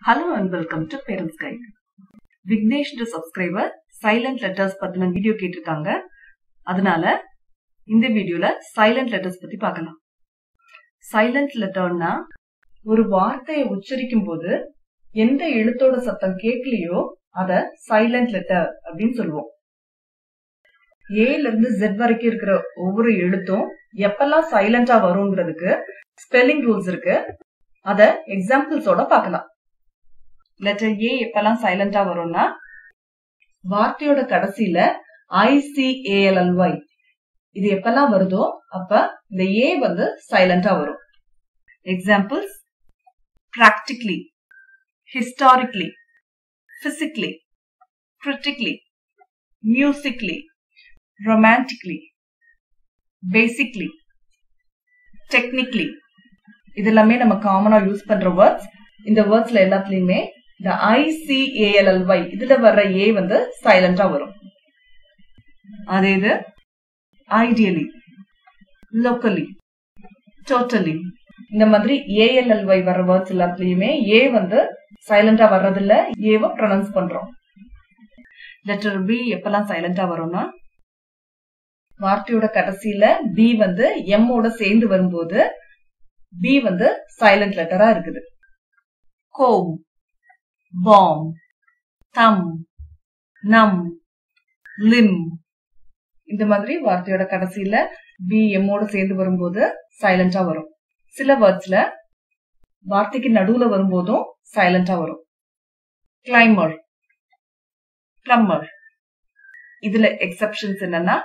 Hello and welcome to Parents Guide. Vignesh subscriber silent letters பத்தின video கேட்டிருக்காங்க அதனால இந்த வீடியோல சைலண்ட் லெட்டர்ஸ் பத்தி பார்க்கலாம் சைலண்ட் லெட்டர்னா ஒரு வார்த்தையை உச்சரிக்கும் போது எந்த எழுத்தோட சத்தம் கேட்கலையோ அத சைலண்ட் லெட்டர் அப்படின்னு சொல்லுவோம் ஏல இருந்து ஜெட் வரைக்கும் இருக்கிற ஒவ்வொரு எழுத்தும் எப்பெல்லாம் சைலண்டா வருங்கிறதுக்கு ஸ்பெல்லிங் ரூல்ஸ் இருக்கு அத எக்ஸாம்பிள்ஸோட பார்க்கலாம் லெட்டர் ஏ எப்பெல்லாம் சைலண்டா வரும்னா வார்த்தையோட கடைசியில ஐசிஏஎல்எல்ஒய் இது எப்பெல்லாம் வருதோ அப்ப இந்த ஏ வந்து சைலண்டா வரும் examples practically historically physically critically musically romantically basically technically இது எல்லாமே நம்ம காமனா யூஸ் பண்ற வேர்ட்ஸ் இந்த வேர்ட்ஸ்ல எல்லாத்துலயுமே இந்த ஐசிஏஎல்எல்ஒய் இதுல வர்ற ஏ வந்து சைலண்டா வரும் அதே இது ஐடியலி லோக்கலி டோட்டலி இந்த மாதிரி ஏஎல்எல்ஒய் வர்ற வேர்ட்ஸ் எல்லாத்துலயுமே ஏ வந்து சைலண்டா வர்றதில்ல ஏவை ப்ரொனவுன்ஸ் பண்றோம் லெட்டர் பி எப்பெல்லாம் சைலண்டா வரும்னா வார்த்தையோட கடைசியில பி வந்து எம் ஓட சேர்ந்து வரும்போது பி வந்து சைலண்ட் லெட்டரா இருக்குது கோம் பாம் தம் நம் லிம் இந்த மாதிரி வார்த்தையோட கடைசியில பி எம்மோட சேர்ந்து வரும்போது சைலண்டா வரும் சில வேர்ட்ஸ்ல வார்த்தைக்கு நடுவுல வரும்போதும் சைலண்டா வரும் கிளைமர் பிளம்மர் இதுல எக்ஸப்ஷன்ஸ் என்னன்னா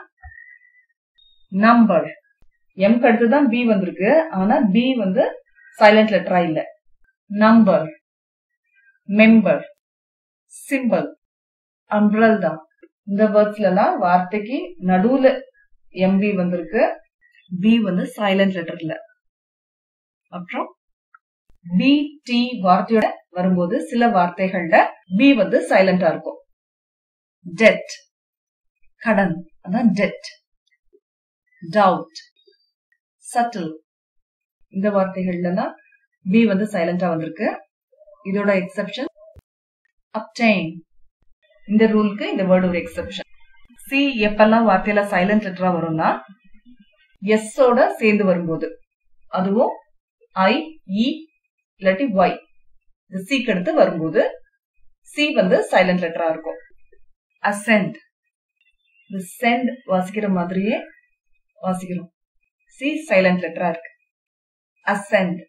நம்பர் எம் அடுத்து தான் பி வந்திருக்கு ஆனா பி வந்து சைலண்ட் லெட்டரா இல்ல நம்பர் மெம்பர் சிம்பிள் அம்ப்ரல்டா இந்த வேர்ட்ஸ்ல எல்லாம் வார்த்தைக்கு நடுவுல எம்பி வந்திருக்கு பி வந்து சைலண்ட் லெட்டர்ல அப்புறம் பி டி வார்த்தையோட வரும்போது சில வார்த்தைகள்ல பி வந்து சைலண்டா இருக்கும் டெட் கடன் அதான் டெட் டவுட் சட்டில் இந்த வார்த்தைகள்ல தான் பி வந்து சைலண்டா வந்திருக்கு இதோட எக்ஸப்ஷன் அப்டைன் இந்த ரூலுக்கு இந்த வேர்டு ஒரு எக்ஸப்ஷன் சி எப்பெல்லாம் வார்த்தையில சைலண்ட் லெட்டரா வரும்னா எஸ் ஓட சேர்ந்து வரும்போது அதுவும் ஐ இ இல்லாட்டி ஒய் இந்த சிக்கு அடுத்து வரும்போது சி வந்து சைலண்ட் லெட்டரா இருக்கும் அசென்ட் இந்த சென்ட் வாசிக்கிற மாதிரியே வாசிக்கிறோம் சி சைலண்ட் லெட்டரா இருக்கு அசென்ட்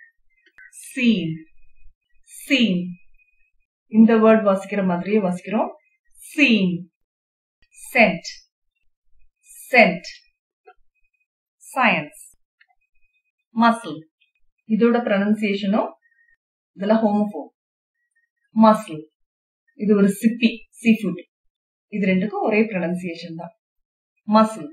சீன் சீன் இந்த வேர்ட் வாசிக்கிற மாதிரியே வாசிக்கிறோம் scene scent scent science muscle இதோட ப்ரொனன்சியேஷனும் இதெல்லாம் ஹோமோஃபோன் மசில் இது ஒரு சிப்பி சீ ஃபுட் இது ரெண்டுக்கும் ஒரே ப்ரொனன்சியேஷன் தான் மசில்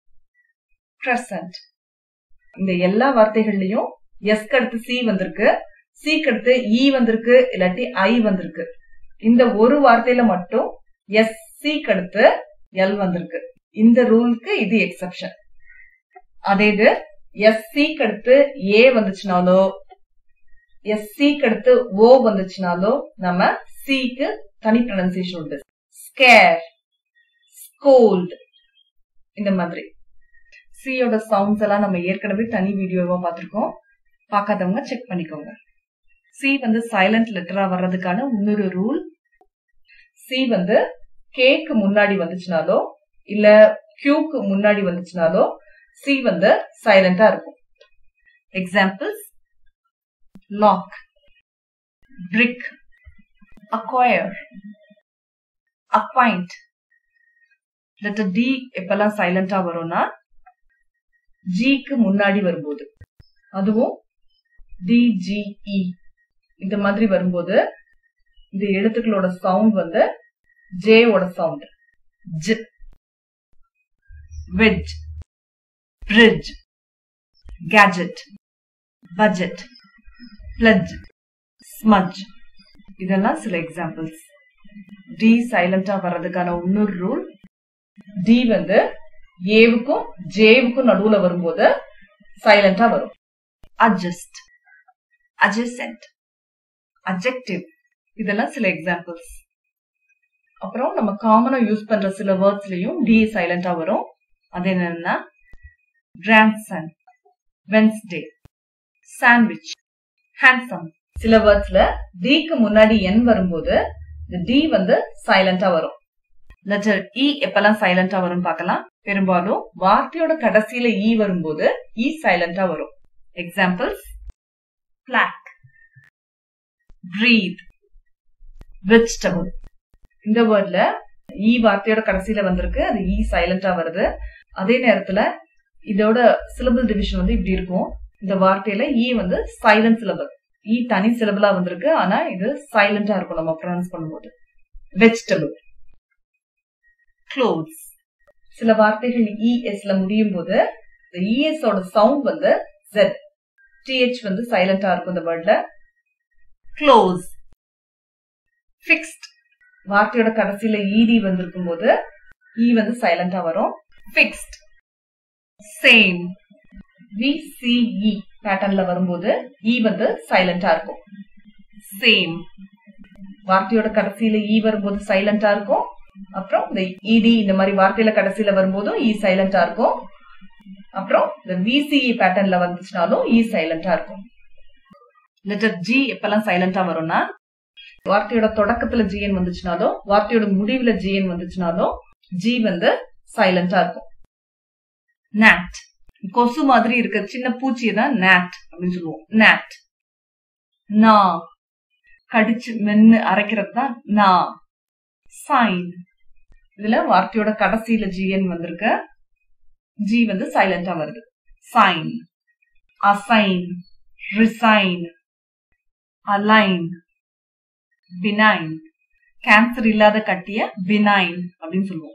பிரசன்ட் இந்த எல்லா வார்த்தைகள்லயும் எஸ்க்கு அடுத்து சி வந்திருக்கு சிக்கு அடுத்து இ வந்திருக்கு இல்லாட்டி ஐ வந்திருக்கு இந்த ஒரு வார்த்தையில மட்டும் எஸ் சிக்கு அடுத்து எல் வந்திருக்கு இந்த ரூலுக்கு இது எக்ஸப்ஷன் அதே இது எஸ் சிக்கு அடுத்து ஏ வந்துச்சுனாலோ எஸ் சிக்கு அடுத்து ஓ வந்துச்சுனாலோ நம்ம சிக்கு தனி ப்ரொனன்சியேஷன் உண்டு ஸ்கேர் ஸ்கோல்ட் இந்த மாதிரி சியோட சவுண்ட்ஸ் எல்லாம் நம்ம ஏற்கனவே தனி வீடியோவா பார்த்திருக்கோம் பார்க்காதவங்க செக் பண்ணிக்கோங்க சி வந்து சைலண்ட் லெட்டரா வர்றதுக்கான இன்னொரு ரூல் சி வந்து கேக்கு முன்னாடி வந்துச்சுனாலோ இல்ல கியூக்கு முன்னாடி வந்துச்சுனாலோ சி வந்து சைலண்டா இருக்கும் examples lock brick acquire acquaint letter T எப்பெல்லாம் சைலண்டா வரும்னா ஜிக்கு முன்னாடி வரும்போது அதுவும் டிஜிஇ இந்த மாதிரி வரும்போது இந்த எழுத்துக்களோட சவுண்ட் வந்து ஜே ஓட சவுண்ட் ஜ veg bridge gadget budget pledge smudge இதெல்லாம் சில எக்ஸாம்பிள்ஸ் டி சைலண்டா வர்றதுக்கான இன்னொரு ரூல் டி வந்து ஏவுக்கும் ஜேவுக்கும் நடுவுல வரும்போது சைலண்டா வரும் அட்ஜஸ்ட் adjacent அஜெக்டிவ் இதெல்லாம் சில எக்ஸாம்பிள்ஸ் அப்புறம் நம்ம காமனா யூஸ் பண்ற சில வேர்ட்ஸ்லயும் டி சைலண்டா வரும் அது என்னன்னா கிராண்ட்சன் வென்ஸ்டே சாண்ட்விச் ஹேண்ட்ஸம் சில வேர்ட்ஸ்ல டிக்கு முன்னாடி என் வரும்போது இந்த டி வந்து சைலண்டா வரும் லெட்டர் இ எப்பெல்லாம் சைலண்டா வரும் பார்க்கலாம் பெரும்பாலும் வார்த்தையோட கடைசியில இ வரும்போது இ சைலண்டா வரும் எக்ஸாம்பிள்ஸ் பிளாக் பிரீத் வெஜிடபிள் இந்த வேர்ட்ல இ வார்த்தையோட கடைசியில வந்திருக்கு அது இ சைலண்டா வருது அதே நேரத்துல இதோட சிலபிள் டிவிஷன் வந்து இப்படி இருக்கும் இந்த வார்த்தையில இ வந்து சைலண்ட் சிலபிள் இ தனி சிலபிளா வந்திருக்கு ஆனா இது சைலண்டா இருக்கும் நம்ம ப்ரொனவுன்ஸ் பண்ணும்போது வெஜிடபிள் க்ளோத்ஸ் சில வார்த்தைகள் இஎஸ்ல முடியும் போது இந்த இஎஸ் ஓட சவுண்ட் வந்து ஜெட் டிஹெச் வந்து சைலண்டா இருக்கும் இந்த வேர்ட்ல க்ளோஸ் ஃபிக்ஸ்ட் வார்த்தையோட கடைசியில இடி வந்திருக்கும் போது இ வந்து சைலண்டா வரும் ஃபிக்ஸ்ட் சேம் விசிஇ பேட்டர்ன்ல வரும்போது இ வந்து சைலண்டா இருக்கும் சேம் வார்த்தையோட கடைசியில இ வரும்போது சைலண்டா இருக்கும் அப்புறம் இந்த இடி இந்த மாதிரி வார்த்தையில கடைசியில வரும்போதும் இ சைலண்டா இருக்கும் அப்புறம் இந்த விசிஇ பேட்டர்ன்ல வந்துச்சுனாலும் இ சைலண்டா இருக்கும் லெட்டர் ஜி எப்பெல்லாம் சைலண்டா வரும்னா வார்த்தையோட தொடக்கத்துல ஜிஎன் வந்துச்சுனாலும் வார்த்தையோட முடிவுல ஜிஎன் வந்துச்சுனாலும் ஜி வந்து சைலண்டா இருக்கும் நாட் கொசு மாதிரி இருக்க சின்ன பூச்சியை தான் நாட் அப்படின்னு சொல்லுவோம் நாட் நா கடிச்சு மென்னு அரைக்கிறது தான் நா சைன் இதுல வார்த்தையோட கடைசியில ஜிஎன் வந்திருக்கு ஜி வந்து சைலண்டா வருது sign assign resign align benign cancer இல்லாத கட்டிய பினைன் அப்படின்னு சொல்லுவோம்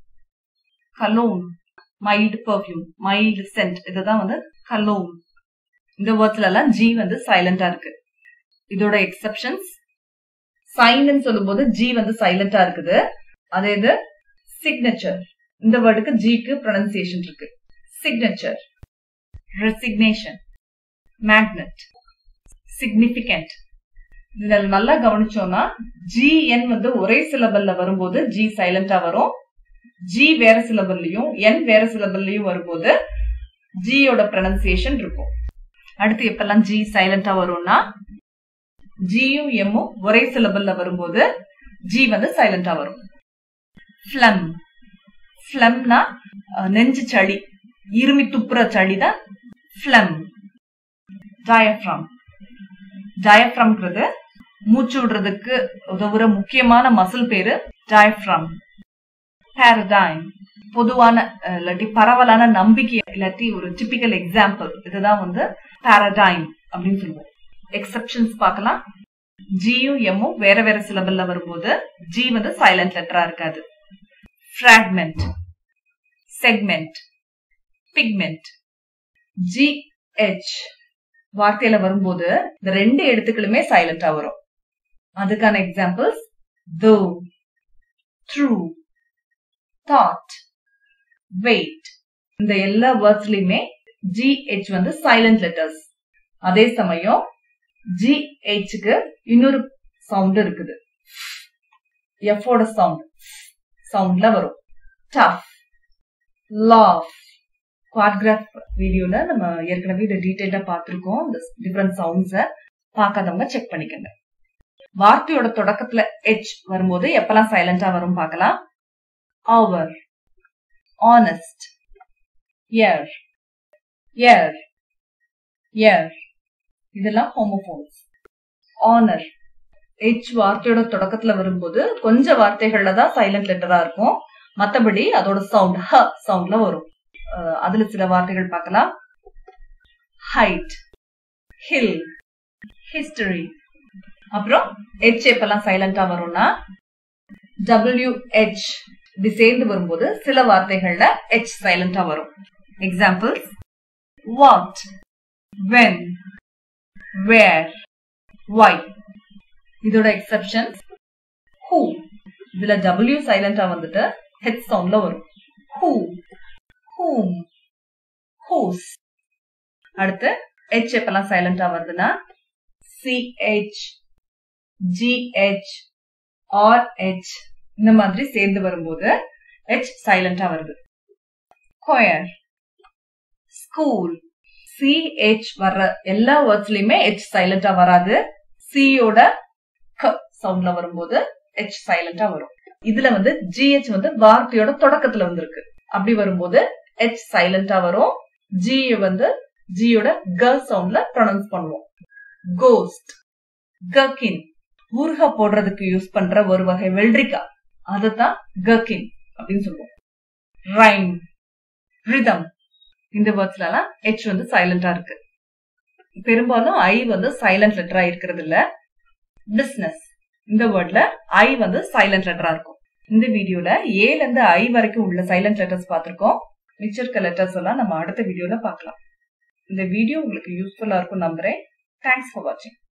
cologne mild perfume mild scent இதுதான் வந்து கலோன் இந்த வேர்ட்ஸ்ல எல்லாம் ஜி வந்து சைலண்டா இருக்கு இதோட எக்ஸப்ஷன்ஸ் சைன் சொல்லும்போது ஜி வந்து சைலண்டா இருக்குது அதே இது சிக்னேச்சர் இந்த வேர்டுக்கு ஜிக்கு ப்ரொனன்சியேஷன் இருக்கு சிக்னேச்சர் ரெசிக்னேஷன் மேக்னெட் சிக்னிபிகண்ட் இதுல நல்லா கவனிச்சோம்னா ஜிஎன் வந்து ஒரே சிலபல்ல வரும்போது ஜி சைலண்டா வரும் ஜி வேற சிலபல்லையும் என் வேற சிலபல்லையும் வரும்போது ஜியோட ப்ரொனன்சியேஷன் இருக்கும் அடுத்து எப்பெல்லாம் ஜி சைலண்டா வரும்னா ஜியும் எம்மும் ஒரே சிலபல்ல வரும்போது ஜி வந்து சைலண்டா வரும் ஃபிளம் ஃபிளம்னா நெஞ்சு சளி இருமி துப்புற சளி தான் ஃபிளம் டயஃப்ரம் டயஃப்ரம்ங்கிறது மூச்சு விடுறதுக்கு உதவுற முக்கியமான மசில் பேரு டயஃப்ரம் பேரடைம் பொதுவான இல்லாட்டி பரவலான நம்பிக்கை இல்லாட்டி ஒரு டிபிக்கல் எக்ஸாம்பிள் இதுதான் வந்து பேரடைம் அப்படின்னு சொல்லுவோம் எக்ஸப்ஷன்ஸ் பார்க்கலாம் ஜியும் எம்மும் வேற வேற சிலபல்ல வரும்போது ஜி வந்து சைலண்ட் லெட்டரா இருக்காது fragment segment pigment G H வார்த்தையில வரும்போது இந்த ரெண்டு எழுத்துக்களுமே சைலண்டா வரும் அதுக்கான எக்ஸாம்பிள்ஸ் தோ ட்ரூ தாட் வெயிட் இந்த எல்லா வேர்ட்ஸ்லயுமே ஜிஹெச் வந்து சைலண்ட் லெட்டர்ஸ் அதே சமயம் ஜிஹெச்க்கு இன்னொரு சவுண்ட் இருக்குது எஃபோட சவுண்ட் சவுண்ட்ல வரும் டஃப் லாஃப் குவாட்கிராஃப் வீடியோல நம்ம ஏற்கனவே இதை டீடைல்டா பார்த்திருக்கோம் இந்த டிஃபரெண்ட் சவுண்ட்ஸ பார்க்காதவங்க செக் பண்ணிக்கோங்க வார்த்தையோட தொடக்கத்துல எச் வரும்போது எப்பெல்லாம் சைலண்டா வரும் பார்க்கலாம் அவர் ஆனஸ்ட் எர் எர் எர் இதெல்லாம் ஹோமோபோன்ஸ் ஆனர் எச் வார்த்தையோட தொடக்கத்துல வரும்போது கொஞ்ச வார்த்தைகள்ல தான் சைலண்ட் லெட்டரா இருக்கும் மத்தபடி அதோட சவுண்ட் ஹ சவுண்ட்ல வரும் அதுல சில வார்த்தைகள் பார்க்கலாம் ஹைட் ஹில் ஹிஸ்டரி அப்புறம் ஹெச் எப்பெல்லாம் சைலண்டா வரும்னா டபிள்யூ ஹெச் இப்படி சேர்ந்து வரும்போது சில வார்த்தைகள்ல ஹெச் சைலண்டா வரும் examples what when where why இதோட எக்ஸப்ஷன் ஹூ இதுல டபிள்யூ சைலண்டா வந்துட்டு ஹெச் சவுண்ட்ல வரும் ஹூ ஹூம் ஹூஸ் அடுத்து ஹெச் எப்பெல்லாம் சைலண்டா வருதுன்னா சிஹெச் ஜிஹெச் ஆர் ஹெச் இந்த மாதிரி சேர்ந்து வரும்போது ஹெச் சைலண்டா வருது கொயர் ஸ்கூல் சிஹெச் வர்ற எல்லா வேர்ட்ஸ்லயுமே ஹெச் சைலண்டா வராது சியோட க சவுண்ட்ல வரும்போது ஹெச் சைலண்டா வரும் இதுல வந்து ஜிஹெச் வந்து வார்த்தையோட தொடக்கத்துல வந்திருக்கு அப்படி வரும்போது ஹெச் சைலண்டா வரும் ஜி வந்து ஜியோட க சவுண்ட்ல ப்ரொனவுன்ஸ் பண்ணுவோம் கோஸ்ட் கக்கின் ஊர்கா போடுறதுக்கு யூஸ் பண்ற ஒரு வகை வெள்ளரிக்கா அதத்தான் கக்கின் அப்படின்னு சொல்லுவோம் ரைம் ரிதம் இந்த வேர்ட்ஸ்ல எல்லாம் ஹெச் வந்து சைலண்டா இருக்கு பெரும்பாலும் ஐ வந்து சைலண்ட் லெட்டரா இருக்கிறது இல்ல பிசினஸ் இந்த வேர்ட்ல ஐ வந்து சைலண்ட் லெட்டரா இருக்கும் இந்த வீடியோல ஏல இருந்து ஐ வரைக்கும் உள்ள சைலண்ட் லெட்டர்ஸ் பார்த்திருக்கோம் மிச்சம் இருக்க லெட்டர்ஸ் எல்லாம் நம்ம அடுத்த வீடியோல பார்க்கலாம் இந்த வீடியோ உங்களுக்கு யூஸ்ஃபுல்லா இருக்கும் நம்புறேன் தேங்க்ஸ் ஃபார் வாட்சிங்